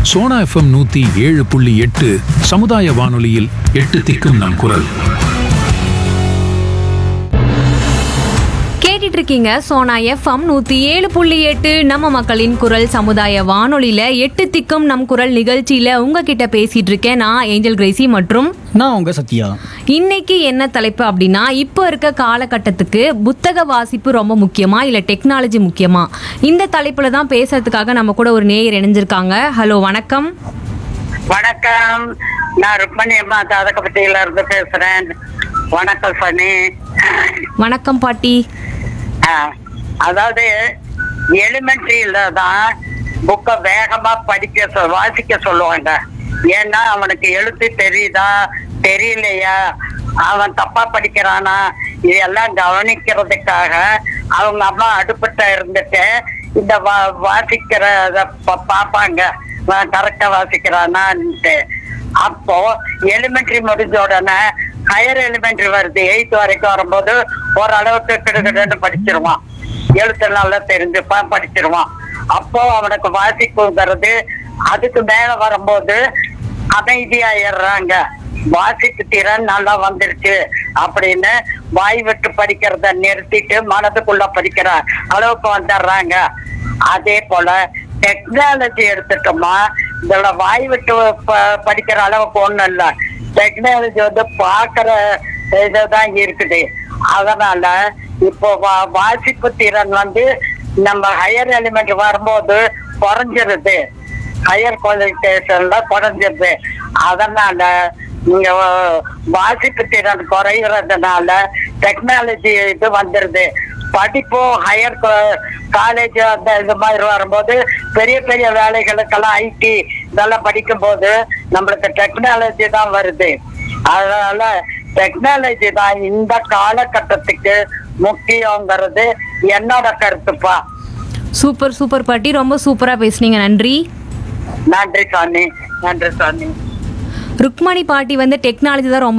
Sona FM நூத்தி ஏழு புள்ளி எட்டு சமுதாய வானொலியில் எட்டு திக்கும் நம் குரல் கேட்டுட்டு இருக்கீங்க சோனா எஃப்எம் நூத்தி ஏழு புள்ளி எட்டு நம்ம மக்களின் குரல் சமுதாய வானொலியில எட்டு திக்கும் நம் குரல் நிகழ்ச்சியில உங்ககிட்ட பேசிட்டு இருக்கேன் நான் ஏஞ்சல் கிரேசி மற்றும் நான் உங்க சத்யா இன்னைக்கு என்ன தலைப்பு அப்படின்னா இப்போ இருக்க காலகட்டத்துக்கு புத்தக வாசிப்பு ரொம்ப முக்கியமா இல்ல டெக்னாலஜி முக்கியமா இந்த தலைப்புல தான் பேசுறதுக்காக நம்ம கூட ஒரு நேயர் இணைஞ்சிருக்காங்க ஹலோ வணக்கம் வணக்கம் நான் ருக்மணி அம்மா தாதகப்பட்டியில இருந்து பேசுறேன் வணக்கம் சனி வணக்கம் பாட்டி ஆ, அதாவது எலிமெண்ட்ரியில தான் புக்கை வேகமா படிக்க சொ- வாசிக்க சொல்லுவாங்க ஏன்னா அவனுக்கு எழுத்து தெரியுதா தெரியலையா அவன் தப்பா படிக்கிறானா இதெல்லாம் கவனிக்கிறதுக்காக அவங்க அம்மா அடுப்பிட்ட இருந்துட்டு இந்த வா- வாசிக்கிற இத ப- பார்ப்பாங்க கரெக்டா வாசிக்கிறானான்ட்டு அப்போ எலிமெண்ட்ரி முடிஞ்ச உடனே ஹையர் எலிமெண்ட்ரி வருது எயித் வரைக்கும் வரும்போது ஓரளவுக்கு கிடுகிடுன்னு படிச்சிருவான் எழுத்து நல்லா தெரிஞ்சுப்பான் படிச்சிருவான் அப்போ அவனுக்கு வாசிப்புங்கிறது அதுக்கு மேல வரும்போது அமைதியாயிடுறாங்க வாசிப்பு திறன் நல்லா வந்துருச்சு அப்படின்னு வாய் விட்டு படிக்கிறத நிறுத்திட்டு மனதுக்குள்ள படிக்கிற அளவுக்கு வந்துடுறாங்க அதே போல டெக்னாலஜி எடுத்துட்டோமா இதுல வாய் விட்டு ப- படிக்கிற அளவுக்கு ஒண்ணும் இல்ல டெக்னாலஜி வந்து பாக்குற இதுதான் இருக்குது அதனால இப்போ வா- வாசிப்பு திறன் வந்து நம்ம ஹையர் எலிமெண்ட் வரும்போது குறைஞ்சிருது ஹையர் குவாலிஃபிகேஷன்ல குறைஞ்சிருது அதனால நீங்க வா- வாசிப்பு திறன் குறைகிறதுனால டெக்னாலஜி இது வந்துருது படிப்பும் ஹையர் காலேஜ் அந்த இது மாதிரி வரும்போது பெரிய பெரிய வேலைகளுக்கெல்லாம் ஐடி இதெல்லாம் படிக்கும்போது நம்மளுக்கு டெக்னாலஜி தான் வருது அதனால டெக்னாலஜி தான் இந்த காலகட்டத்துக்கு முக்கியங்கிறது என்னோட கருத்துப்பா சூப்பர் சூப்பர் பாட்டி ரொம்ப சூப்பரா பேசுனீங்க நன்றி நன்றி சாமி நன்றி சாமி ருக்மணி பாட்டி வந்து டெக்னாலஜி தான் ரொம்ப